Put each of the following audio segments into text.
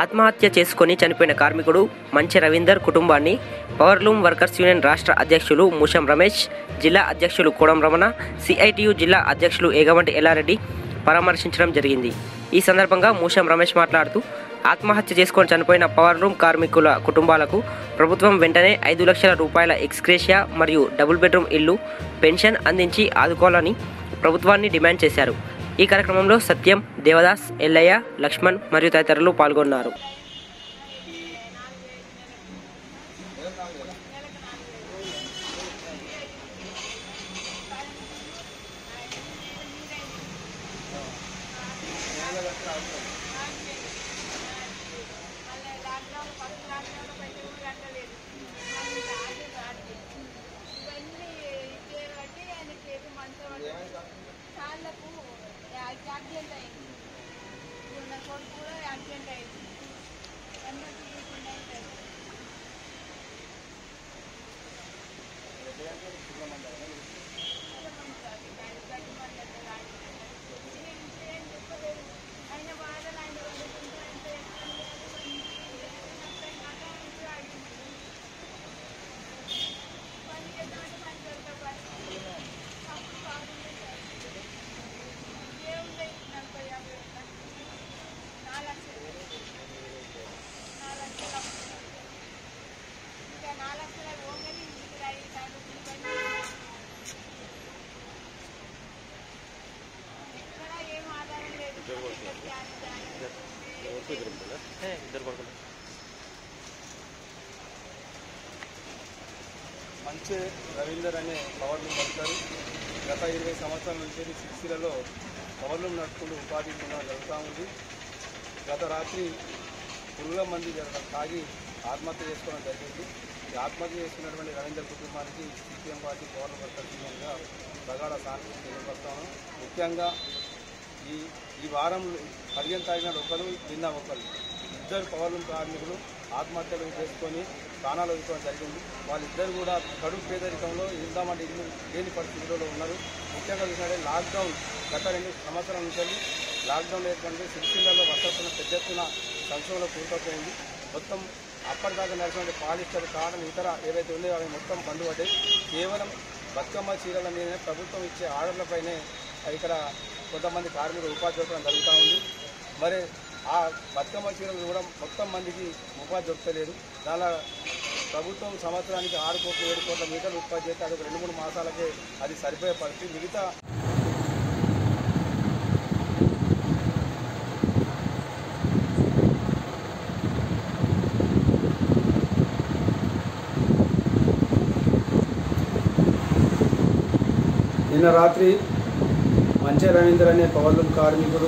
ఆత్మహత్య చేసుకొని చనిపోయిన కార్మికుడు మంచి రవీందర్ కుటుంబాన్ని పవర్లూమ్ వర్కర్స్ యూనియన్ రాష్ట్ర అధ్యక్షులు ముషం రమేష్ జిల్లా అధ్యక్షులు కోడం రమణ సిఐటియు జిల్లా అధ్యక్షులు ఏగవంటి ఎల్లారెడ్డి పరామర్శించడం జరిగింది ఈ సందర్భంగా మూషం రమేష్ మాట్లాడుతూ ఆత్మహత్య చేసుకొని చనిపోయిన పవర్ రూమ్ కార్మికుల కుటుంబాలకు ప్రభుత్వం వెంటనే ఐదు లక్షల రూపాయల ఎక్స్గ్రేషియా మరియు డబుల్ బెడ్రూమ్ ఇల్లు పెన్షన్ అందించి ఆదుకోవాలని ప్రభుత్వాన్ని డిమాండ్ చేశారు ఈ కార్యక్రమంలో సత్యం దేవదాస్ ఎల్లయ్య లక్ష్మణ్ మరియు తదితరులు పాల్గొన్నారు కాళ్ళకు యాక్సిడెంట్ అయింది ఇప్పుడు నా కొడుకు కూడా యాక్సిడెంట్ అయింది అందరికీ చూసుకుంటే అవుతుంది ఆయన బాధలు ఆయన వదులుకుంటారంటే పని చేద్దామంటే పని దొరకక పని అప్పుడు బాగుంది ఏముంది నలభై యాభై నాలుగు లక్షలు నాలుగు లక్షలు అమ్ముతున్నాం. ఇంకా నాలుగు లక్షలు పోగానే ఇంటికి ఐదు సార్లు తిరిగి ఎక్కడ ఏం ఆధారం లేదు మంచి రవీందర్ అనే పవర్లూమ్ వర్కర్ గత ఇరవై సంవత్సరాల నుంచి సిక్స్టీలలో పవర్లూమ్ నడుపుకుంటూ ఉపాధి పొందడం జరుగుతూ ఉంది గత రాత్రి పురుగుల మంది జరగడం తాగి ఆత్మహత్య చేసుకోవడం జరిగింది ఈ ఆత్మహత్య చేసుకున్నటువంటి రవీందర్ కుటుంబానికి సిపిఎం పార్టీ పవర్లూమ్ వర్కర్ యూనియన్గా ప్రగాఢ సానుభూతి తెలియపరుస్తాను ముఖ్యంగా ఈ ఈ వారం పదిహేను తారీఖున ఒకరు నిన్న ఒకరు ఇద్దరు పవర్లూమ్ కార్మికులు ఆత్మహత్యలు చేసుకొని ప్రాణాలు వదులుకోవడం జరిగింది వాళ్ళిద్దరు కూడా కడుపు పేదరికంలో ఇందామంటే ఇల్లు లేని పరిస్థితుల్లో ఉన్నారు ముఖ్యంగా చూసినట్టే లాక్డౌన్ గత రెండు సంవత్సరాల నుంచి లాక్డౌన్ ఏర్పడింది సిరిసిల్లలో వర్షాలు పెద్ద ఎత్తున సంక్షోభంలో కూరుకుపోయింది మొత్తం అప్పటిదాకా నడిచినటువంటి పాలిస్టర్ కాటన్ ఇతర ఏవైతే ఉన్నాయో అవి మొత్తం బంద్ పడ్డాయి కేవలం బతుకమ్మ చీరల మీదనే ప్రభుత్వం ఇచ్చే ఆర్డర్లపైనే ఇక్కడ కొంతమంది కార్మికులు ఉపాధి దొరకడం జరుగుతూ ఉంది మరి ఆ బతుకమ్మ చీరలు కూడా మొత్తం మందికి ఉపాధి దొరకలేదు దానిలో ప్రభుత్వం సంవత్సరానికి ఆరు కోట్ల ఏడు కోట్ల మీటర్లు ఉత్పత్తి చేస్తే అది ఒక రెండు మూడు మాసాలకే అది సరిపోయే పరిస్థితి మిగతా నిన్న రాత్రి మంచే రవీంద్ర అనే పవర్లూమ్ కార్మికుడు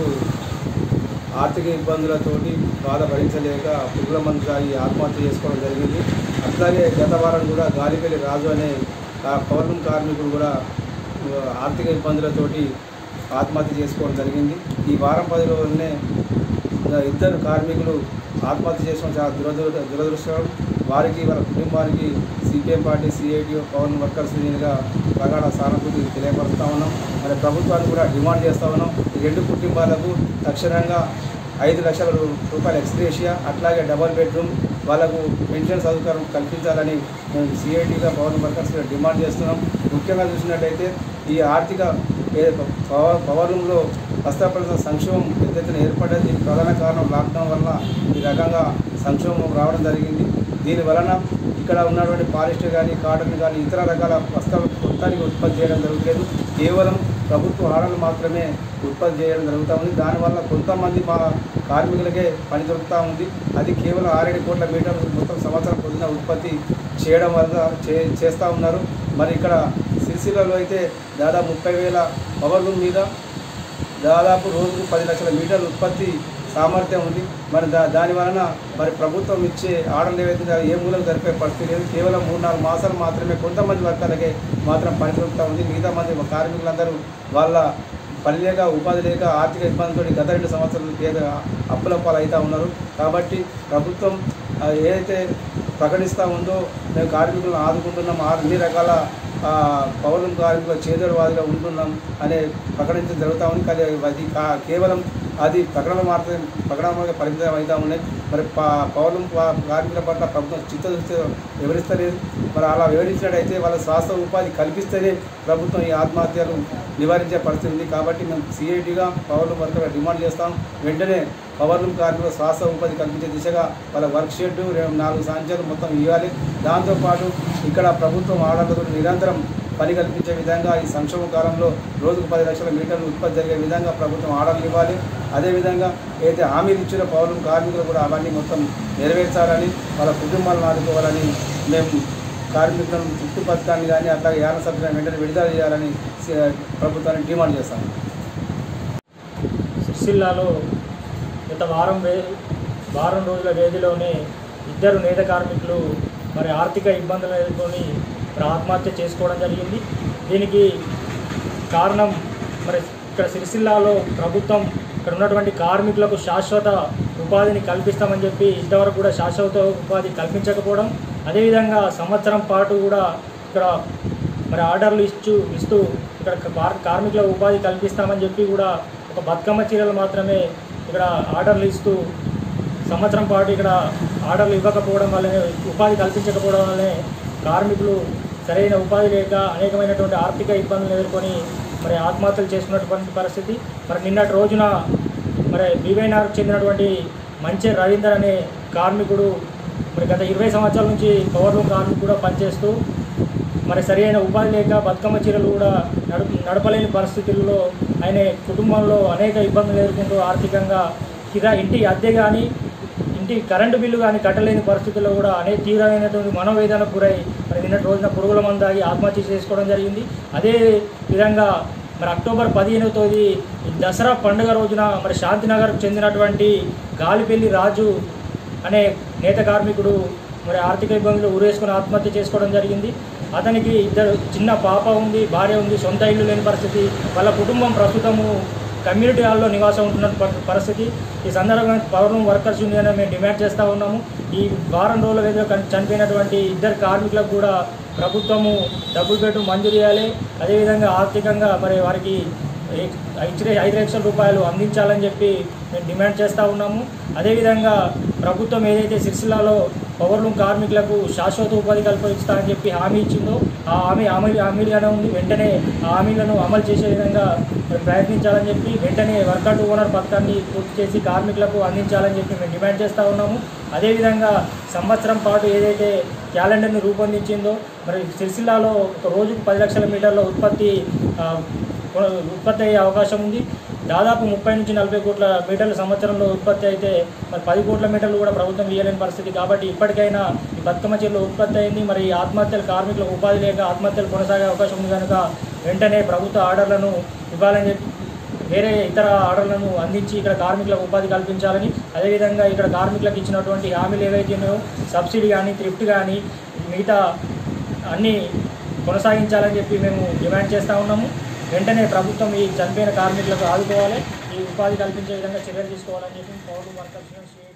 ఆర్థిక ఇబ్బందులతోటి బాధ భరించలేక పురుగుల మందు తాగి ఆత్మహత్య చేసుకోవడం జరిగింది అట్లాగే గత వారం కూడా గాలిపల్లి రాజు అనే ఆ పవర్లూమ్ కార్మికుడు కూడా ఆ, ఆర్థిక ఇబ్బందులతోటి ఆత్మహత్య చేసుకోవడం జరిగింది ఈ వారం పది రోజులనే ఇద్దరు కార్మికులు ఆత్మహత్య చేసుకోవడం చాలా దురదృ దురదృష్టం వారికి వాళ్ళ కుటుంబానికి సిపిఎం పార్టీ సిఐటి పవన్ వర్కర్స్ యూనియన్గా ప్రగాఢ సానుభూతి తెలియపరుస్తా ఉన్నాం మరి ప్రభుత్వాన్ని కూడా డిమాండ్ చేస్తా ఉన్నాం ఈ రెండు కుటుంబాలకు తక్షణంగా ఐదు లక్షల రూ- రూపాయల ఎక్స్గ్రేషియా అట్లాగే డబల్ బెడ్రూమ్ వాళ్ళకు పెన్షన్ సౌకర్యం కల్పించాలని మేము సిఐటిగా పవన్ వర్కర్స్ డిమాండ్ చేస్తున్నాం ముఖ్యంగా చూసినట్టయితే ఈ ఆర్థిక ఏ- పవర్ పవర్ రూమ్లో హస్తపరిచిన సంక్షోభం పెద్ద ఎత్తున ఏర్పడ్డది దీనికి ప్రధాన కారణం లాక్డౌన్ వల్ల ఈ రకంగా సంక్షోభం రావడం జరిగింది దీని వలన ఇక్కడ ఉన్నటువంటి పాలిస్టర్ కానీ కాటన్ కానీ ఇతర రకాల వస్త్రాలు మొత్తానికి ఉత్పత్తి చేయడం జరగలేదు కేవలం ప్రభుత్వ ఆర్డర్లు మాత్రమే ఉత్పత్తి చేయడం జరుగుతూ ఉంది దానివల్ల కొంతమంది మా కార్మికులకే పని దొరుకుతూ ఉంది అది కేవలం ఆరేడు కోట్ల మీటర్లు మొత్తం సంవత్సరం పొద్దున ఉత్పత్తి చేయడం వల్ల చే చేస్తూ ఉన్నారు మరి ఇక్కడ సిరిసిల్లలో అయితే దాదాపు ముప్పై వేల పవర్ రూమ్ మీద దాదాపు రోజుకు పది లక్షల మీటర్ల ఉత్పత్తి సామర్థ్యం ఉంది మరి దా దాని వలన మరి ప్రభుత్వం ఇచ్చే ఆర్డర్లు ఏవైతే ఉన్నాయో ఏ మూలకు జరిపే పరిస్థితి లేదు కేవలం మూడు నాలుగు మాసాలు మాత్రమే కొంతమంది వర్కర్లకే మాత్రం పని దొరుకుతూ ఉంది మిగతా మంది కార్మికులందరూ వాళ్ళ పని లేక ఉపాధి లేక ఆర్థిక ఇబ్బందితో గత రెండు సంవత్సరాలు పేద అప్పుల పాలు అవుతూ ఉన్నారు కాబట్టి ప్రభుత్వం ఆ, ఏదైతే ప్రకటిస్తూ ఉందో మేము కార్మికులను ఆదుకుంటున్నాం ఆ అన్ని రకాల ఆ, పౌరుల కార్మికుల చేదోడు వాదిగా ఉంటున్నాం అనే ప్రకటించడం జరుగుతూ ఉంది కానీ అది కా- కేవలం అది ప్రకటన మాత్రం ప్రకటనగా పరిమితం అవుతా ఉన్నాయి మరి ప- పౌరులు ప- కార్మికుల పట్ల ప్రభుత్వం చిత్తదృష్టి వివరిస్తలేదు మరి అలా వివరించినట్టయితే వాళ్ళ స్వాస్థ్య ఉపాధి కల్పిస్తేనే ప్రభుత్వం ఈ ఆత్మహత్యలు నివారించే పరిస్థితి ఉంది కాబట్టి మేము సిఐటిగా పవర్లు వర్కర్గా డిమాండ్ చేస్తాం వెంటనే పవర్లు కార్మికుల స్వాస్థ్య ఉపాధి కల్పించే దిశగా వాళ్ళ వర్క్ షెడ్ నాలుగు సంచాలు మొత్తం ఇవ్వాలి దాంతోపాటు ఇక్కడ ప్రభుత్వం ఆర్డర్లతో నిరంతరం పని కల్పించే విధంగా ఈ సంక్షోభ కాలంలో రోజుకు పది లక్షల మీటర్లు ఉత్పత్తి జరిగే విధంగా ప్రభుత్వం ఆర్డర్లు ఇవ్వాలి అదేవిధంగా ఏదైతే హామీలు ఇచ్చిన పౌరులు కార్మికులు కూడా అవన్నీ మొత్తం నెరవేర్చాలని వాళ్ళ కుటుంబాలను ఆదుకోవాలని మేము కార్మికులను చుట్టు పథకాన్ని కానీ అట్లాగే యాన సభ్యులను వెంటనే విడుదల చేయాలని సి- ప్రభుత్వాన్ని డిమాండ్ చేస్తాము సిరిసిల్లాలో గత వారం వే వారం రోజుల వ్యవధిలోనే ఇద్దరు నేత కార్మికులు మరి ఆర్థిక ఇబ్బందులు ఎదుర్కొని మరి ఆత్మహత్య చేసుకోవడం జరిగింది దీనికి కారణం మరి ఇక్కడ సిరిసిల్లాలో ప్రభుత్వం ఇక్కడ ఉన్నటువంటి కార్మికులకు శాశ్వత ఉపాధిని కల్పిస్తామని చెప్పి ఇంతవరకు కూడా శాశ్వత ఉపాధి కల్పించకపోవడం అదేవిధంగా సంవత్సరం పాటు కూడా ఇక్కడ మరి ఆర్డర్లు ఇచ్చు ఇస్తూ ఇక్కడ కార్- కార్మికుల ఉపాధి కల్పిస్తామని చెప్పి కూడా ఒక బతుకమ్మ చీరలు మాత్రమే ఇక్కడ ఆర్డర్లు ఇస్తూ సంవత్సరం పాటు ఇక్కడ ఆర్డర్లు ఇవ్వకపోవడం వల్లనే ఉపాధి కల్పించకపోవడం వల్లనే కార్మికులు సరైన ఉపాధి లేక అనేకమైనటువంటి ఆర్థిక ఇబ్బందులు ఎదుర్కొని మరి ఆత్మహత్యలు చేసుకున్నటువంటి పరిస్థితి మరి నిన్నటి రోజున మరి బీవైనార్కు చెందినటువంటి మంచి రవీందర్ అనే కార్మికుడు మరి గత ఇరవై సంవత్సరాల నుంచి పవర్ లూమ్ కార్మికుడు పనిచేస్తూ మరి సరైన ఉపాధి లేక బతుకమ్మ చీరలు కూడా నడుపు నడపలేని పరిస్థితుల్లో ఆయన కుటుంబంలో అనేక ఇబ్బందులు ఎదుర్కొంటూ ఆర్థికంగా కిరా ఇంటి అద్దె కానీ ఇంటి కరెంటు బిల్లు కానీ కట్టలేని పరిస్థితుల్లో కూడా అనేక తీవ్రమైనటువంటి మనోవేదనకు గురై మరి నిన్నటి రోజున పురుగుల మందు తాగి ఆత్మహత్య చేసుకోవడం జరిగింది అదే విధంగా మరి అక్టోబర్ పదిహేనవ తేదీ ఈ దసరా పండుగ రోజున మరి శాంతినగర్కు చెందినటువంటి గాలిపల్లి రాజు అనే నేత కార్మికుడు మరి ఆర్థిక ఇబ్బందులు ఊరేసుకుని ఆత్మహత్య చేసుకోవడం జరిగింది అతనికి ఇద్దరు చిన్న పాప ఉంది భార్య ఉంది సొంత ఇల్లు లేని పరిస్థితి వాళ్ళ కుటుంబం ప్రస్తుతము కమ్యూనిటీ హాల్లో నివాసం ఉంటున్న ప- పరిస్థితి ఈ సందర్భంగా పవర్ రూమ్ వర్కర్స్ యూనియన్ మేము డిమాండ్ చేస్తూ ఉన్నాము ఈ వారం రోజుల వ్యవధిలో కన్- చనిపోయినటువంటి ఇద్దరు కార్మికులకు కూడా ప్రభుత్వము డబ్బులు పెట్టు మంజూరు చేయాలి అదేవిధంగా ఆర్థికంగా మరి వారికి ఇచ్చిన ఐదు లక్షల రూపాయలు అందించాలని చెప్పి మేము డిమాండ్ చేస్తూ ఉన్నాము అదేవిధంగా ప్రభుత్వం ఏదైతే సిరిసిల్లాలో పవర్లూమ్ కార్మికులకు శాశ్వత ఉపాధి కల్పిస్తానని చెప్పి హామీ ఇచ్చిందో ఆ హామీ హామీ హామీలుగానే ఉంది వెంటనే ఆ హామీలను అమలు చేసే విధంగా మేము ప్రయత్నించాలని చెప్పి వెంటనే వర్కర్ టు ఓనర్ పథకాన్ని పూర్తి చేసి కార్మికులకు అందించాలని చెప్పి మేము డిమాండ్ చేస్తూ ఉన్నాము అదేవిధంగా సంవత్సరం పాటు ఏదైతే క్యాలెండర్ని రూపొందించిందో మరి సిరిసిల్లాలో ఒక రోజుకు పది లక్షల మీటర్ల ఉత్పత్తి ఆ, ఉత్పత్తి అయ్యే అవకాశం ఉంది దాదాపు ముప్పై నుంచి నలభై కోట్ల మీటర్ల సంవత్సరంలో ఉత్పత్తి అయితే మరి పది కోట్ల మీటర్లు కూడా ప్రభుత్వం ఇవ్వలేని పరిస్థితి కాబట్టి ఇప్పటికైనా ఈ బతుకమ్మ చీరలు ఉత్పత్తి అయింది మరి ఈ ఆత్మహత్యలు కార్మికులకు ఉపాధి లేక ఆత్మహత్యలు కొనసాగే అవకాశం ఉంది కనుక వెంటనే ప్రభుత్వ ఆర్డర్లను ఇవ్వాలని చెప్పి వేరే ఇతర ఆర్డర్లను అందించి ఇక్కడ కార్మికులకు ఉపాధి కల్పించాలని అదేవిధంగా ఇక్కడ కార్మికులకు ఇచ్చినటువంటి హామీలు ఏవైతే ఉన్నాయో సబ్సిడీ కానీ థ్రిఫ్ట్ కానీ మిగతా అన్నీ కొనసాగించాలని చెప్పి మేము డిమాండ్ చేస్తూ ఉన్నాము వెంటనే ప్రభుత్వం ఈ చనిపోయిన కార్మికులకు ఆదుకోవాలి ఈ ఉపాధి కల్పించే విధంగా చర్యలు తీసుకోవాలని చెప్పి పౌరులు వర్కర్స్